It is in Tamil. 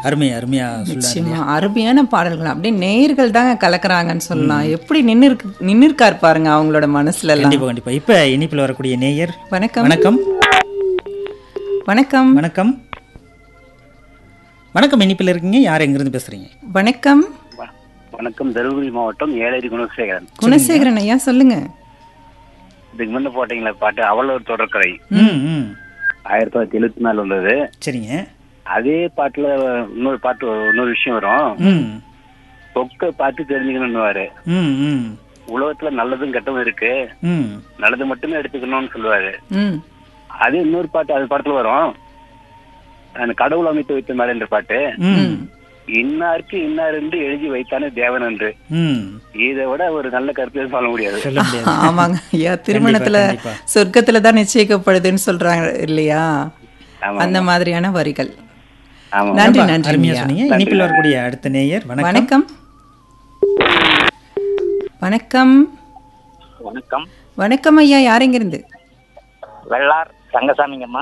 அருமை அருமையா சொல்றாரு நிச்சயமா அருமையான பாடல்கள் அப்படியே நேயர்கள் தாங்க கலக்குறாங்கன்னு சொல்லலாம் எப்படி நின்று நின்னுருக்கார் பாருங்க அவங்களோட மனசுல எல்லாம் கண்டிப்பா கண்டிப்பா இப்ப இனிப்பில் வரக்கூடிய நேயர் வணக்கம் வணக்கம் வணக்கம் வணக்கம் வணக்கம் இனிப்பில் இருக்கீங்க யார் எங்கிருந்து பேசுறீங்க வணக்கம் வ- வணக்கம் தருமபுரி மாவட்டம் ஏழரி குணசேகரன் குணசேகரன் ஐயா சொல்லுங்க இதுக்கு முன்ன போட்டீங்களா பாட்டு அவள் ஒரு தொடர்கரை ம் ம் ஆயிரத்தி தொள்ளாயிரத்தி எழுபத்தி நாலு உள்ளது சரிங்க அதே பாட்டுல இன்னொரு பாட்டு இன்னொரு விஷயம் வரும் ம் தொக்க பார்த்து தெரிஞ்சுக்கணும்னுவாரு ம் ம் உலகத்துல நல்லதும் கெட்டதும் இருக்கு ம் நல்லது மட்டுமே எடுத்துக்கணும்னு சொல்லுவாரு ம் அது இன்னொரு பாட்டு அது படத்துல வரும் அந்த கடவுள் அமைத்து வைத்த மேல என்ற பாட்டு ம் இன்னாருக்கு இன்னார் என்று எழுதி வைத்தானே தேவன் என்று ம் இதை விட ஒரு நல்ல கருத்து சொல்ல முடியாது சொல்ல முடியாது ஆமாங்க ஐயா திருமணத்துல கண்டிப்பா. சொர்க்கத்துல தான் நிச்சயிக்கப்படுதுன்னு சொல்றாங்க இல்லையா ஆமா. அந்த மாதிரியான வரிகள் ஆமா நன்றி ரொம்ப நன்றி அருமையா ஐயா. சொன்னீங்க இனிப்பில் வரக்கூடிய அடுத்த நேயர் வணக்கம் வணக்கம் வணக்கம் வணக்கம் வணக்கம் ஐயா யாரெங்கிருந்து வெள்ளார் ரங்கசாமிங்கம்மா